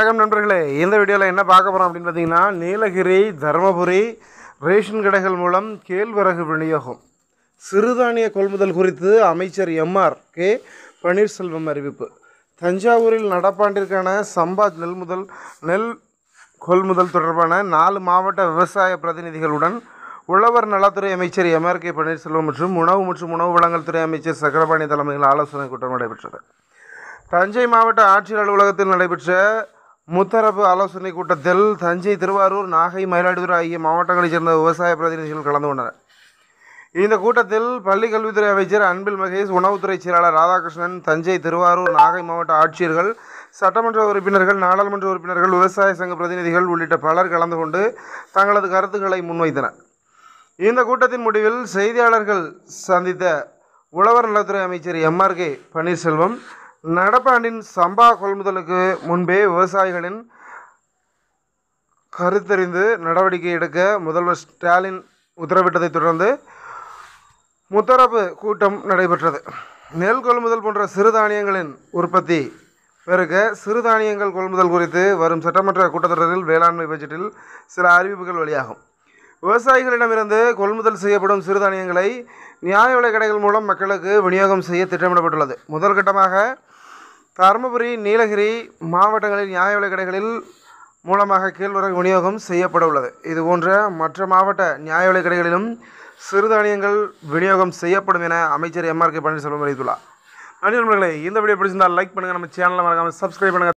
வணக்கம் நண்பர்களே இந்த வீடியோவில் என்ன பார்க்க போகிறோம் அப்படின்னு பார்த்தீங்கன்னா நீலகிரி தருமபுரி ரேஷன் கடைகள் மூலம் கேழ்வரகு விநியோகம் சிறுதானிய கொள்முதல் குறித்து அமைச்சர் எம்ஆர் கே பன்னீர்செல்வம் அறிவிப்பு தஞ்சாவூரில் நடப்பாண்டிற்கான சம்பா நெல் முதல் நெல் கொள்முதல் தொடர்பான நாலு மாவட்ட விவசாய பிரதிநிதிகளுடன் உழவர் நலத்துறை அமைச்சர் எம்ஆர் கே பன்னீர்செல்வம் மற்றும் உணவு மற்றும் உணவு வழங்கல் துறை அமைச்சர் சக்கரபாணி தலைமையில் ஆலோசனை கூட்டம் நடைபெற்றது தஞ்சை மாவட்ட ஆட்சியர் அலுவலகத்தில் நடைபெற்ற முத்தரப்பு ஆலோசனை கூட்டத்தில் தஞ்சை திருவாரூர் நாகை மயிலாடுதுறை ஆகிய மாவட்டங்களைச் சேர்ந்த விவசாய பிரதிநிதிகள் கலந்து கொண்டனர் இந்த கூட்டத்தில் பள்ளி கல்வித்துறை அமைச்சர் அன்பில் மகேஷ் உணவுத்துறை செயலாளர் ராதாகிருஷ்ணன் தஞ்சை திருவாரூர் நாகை மாவட்ட ஆட்சியர்கள் சட்டமன்ற உறுப்பினர்கள் நாடாளுமன்ற உறுப்பினர்கள் விவசாய சங்க பிரதிநிதிகள் உள்ளிட்ட பலர் கலந்து கொண்டு தங்களது கருத்துக்களை முன்வைத்தனர் இந்த கூட்டத்தின் முடிவில் செய்தியாளர்கள் சந்தித்த உழவர் நலத்துறை அமைச்சர் எம்ஆர் கே பன்னீர்செல்வம் நடப்பாண்டின் சம்பா கொள்முதலுக்கு முன்பே விவசாயிகளின் கருத்தறிந்து நடவடிக்கை எடுக்க முதல்வர் ஸ்டாலின் உத்தரவிட்டதைத் தொடர்ந்து முத்தரப்பு கூட்டம் நடைபெற்றது நெல் கொள்முதல் போன்ற சிறுதானியங்களின் உற்பத்தி பெருக்க சிறுதானியங்கள் கொள்முதல் குறித்து வரும் சட்டமன்ற கூட்டத்தொடரில் வேளாண்மை பட்ஜெட்டில் சில அறிவிப்புகள் வெளியாகும் விவசாயிகளிடமிருந்து கொள்முதல் செய்யப்படும் சிறுதானியங்களை நியாய விலைக் கடைகள் மூலம் மக்களுக்கு விநியோகம் செய்ய திட்டமிடப்பட்டுள்ளது முதல் கட்டமாக தருமபுரி நீலகிரி மாவட்டங்களில் நியாய விலைக் கடைகளில் மூலமாக கேழ்வரகு விநியோகம் செய்யப்பட உள்ளது இதுபோன்ற மற்ற மாவட்ட நியாய விலைக் கடைகளிலும் சிறுதானியங்கள் விநியோகம் செய்யப்படும் என அமைச்சர் எம்ஆர் கே பன்னீர்செல்வம் அறிவித்துள்ளார் நன்றி நண்பர்களே இந்த வீடியோ பிடிச்சிருந்தால் லைக் பண்ணுங்கள் நம்ம சேனலை மறக்காமல் சப்ஸ்கிரைப் பண்ணுங்கள்